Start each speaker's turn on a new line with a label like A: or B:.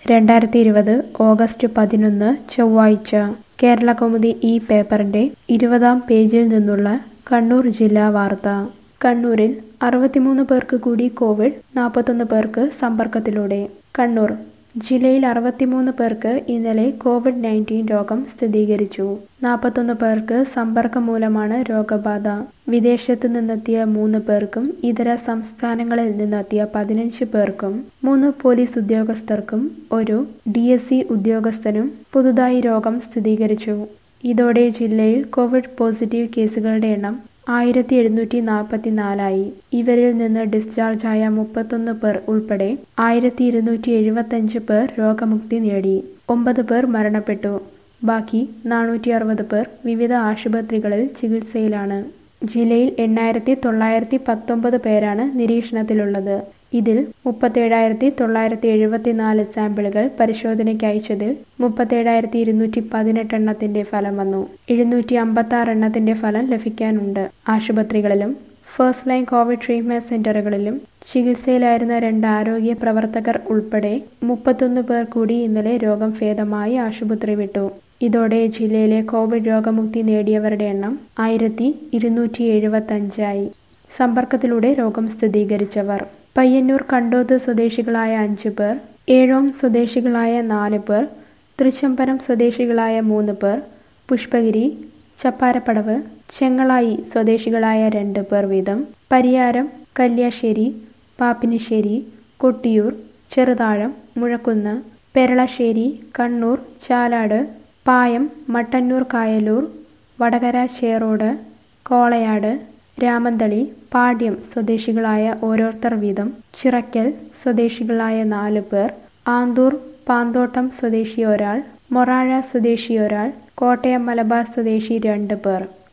A: രണ്ടായിരത്തി ഇരുപത് ഓഗസ്റ്റ് പതിനൊന്ന് ചൊവ്വാഴ്ച കേരളകൗമുദി ഈ പേപ്പറിന്റെ ഇരുപതാം പേജിൽ നിന്നുള്ള കണ്ണൂർ ജില്ലാ വാർത്ത കണ്ണൂരിൽ അറുപത്തിമൂന്ന് പേർക്ക് കൂടി കോവിഡ് നാൽപ്പത്തൊന്ന് പേർക്ക് സമ്പർക്കത്തിലൂടെ കണ്ണൂർ ജില്ലയിൽ അറുപത്തിമൂന്ന് പേർക്ക് ഇന്നലെ കോവിഡ് നയൻറ്റീൻ രോഗം സ്ഥിരീകരിച്ചു നാൽപ്പത്തൊന്ന് പേർക്ക് സമ്പർക്കം മൂലമാണ് രോഗബാധ വിദേശത്ത് നിന്നെത്തിയ മൂന്ന് പേർക്കും ഇതര സംസ്ഥാനങ്ങളിൽ നിന്നെത്തിയ പതിനഞ്ച് പേർക്കും മൂന്ന് പോലീസ് ഉദ്യോഗസ്ഥർക്കും ഒരു ഡി എസ് സി ഉദ്യോഗസ്ഥനും പുതുതായി രോഗം സ്ഥിരീകരിച്ചു ഇതോടെ ജില്ലയിൽ കോവിഡ് പോസിറ്റീവ് കേസുകളുടെ എണ്ണം ആയിരത്തി എഴുന്നൂറ്റി നാൽപ്പത്തി നാലായി ഇവരിൽ നിന്ന് ഡിസ്ചാർജായ മുപ്പത്തൊന്ന് പേർ ഉൾപ്പെടെ ആയിരത്തി ഇരുന്നൂറ്റി എഴുപത്തഞ്ച് പേർ രോഗമുക്തി നേടി ഒമ്പത് പേർ മരണപ്പെട്ടു ബാക്കി നാനൂറ്റി അറുപത് പേർ വിവിധ ആശുപത്രികളിൽ ചികിത്സയിലാണ് ജില്ലയിൽ എണ്ണായിരത്തി തൊള്ളായിരത്തി പത്തൊമ്പത് പേരാണ് നിരീക്ഷണത്തിലുള്ളത് ഇതിൽ മുപ്പത്തേഴായിരത്തി തൊള്ളായിരത്തി എഴുപത്തിനാല് സാമ്പിളുകൾ പരിശോധനയ്ക്ക് അയച്ചതിൽ മുപ്പത്തേഴായിരത്തി ഇരുന്നൂറ്റി പതിനെട്ട് എണ്ണത്തിന്റെ ഫലം വന്നു എഴുന്നൂറ്റി അമ്പത്തി ആറ് എണ്ണത്തിന്റെ ഫലം ലഭിക്കാനുണ്ട് ആശുപത്രികളിലും ഫസ്റ്റ് ലൈൻ കോവിഡ് ട്രീറ്റ്മെന്റ് സെന്ററുകളിലും ചികിത്സയിലായിരുന്ന രണ്ട് ആരോഗ്യ പ്രവർത്തകർ ഉൾപ്പെടെ മുപ്പത്തൊന്ന് പേർ കൂടി ഇന്നലെ രോഗം ഭേദമായി ആശുപത്രി വിട്ടു ഇതോടെ ജില്ലയിലെ കോവിഡ് രോഗമുക്തി നേടിയവരുടെ എണ്ണം ആയിരത്തി ഇരുന്നൂറ്റി എഴുപത്തഞ്ചായി സമ്പർക്കത്തിലൂടെ രോഗം സ്ഥിരീകരിച്ചവർ പയ്യന്നൂർ കണ്ടോത്ത് സ്വദേശികളായ അഞ്ചു പേർ ഏഴോം സ്വദേശികളായ നാല് പേർ തൃശമ്പരം സ്വദേശികളായ മൂന്ന് പേർ പുഷ്പഗിരി ചപ്പാരപ്പടവ് ചെങ്ങളായി സ്വദേശികളായ രണ്ട് പേർ വീതം പരിയാരം കല്യാശ്ശേരി പാപ്പിനിശ്ശേരി കൊട്ടിയൂർ ചെറുതാഴം മുഴക്കുന്ന് പെരളശ്ശേരി കണ്ണൂർ ചാലാട് പായം മട്ടന്നൂർ കായലൂർ വടകര ചേറോട് കോളയാട് രാമന്തളി പാട്യം സ്വദേശികളായ ഓരോരുത്തർ വീതം ചിറക്കൽ സ്വദേശികളായ നാല് പേർ ആന്തൂർ പാന്തോട്ടം സ്വദേശി ഒരാൾ മൊറാഴ സ്വദേശി ഒരാൾ കോട്ടയം മലബാർ സ്വദേശി രണ്ട് പേർ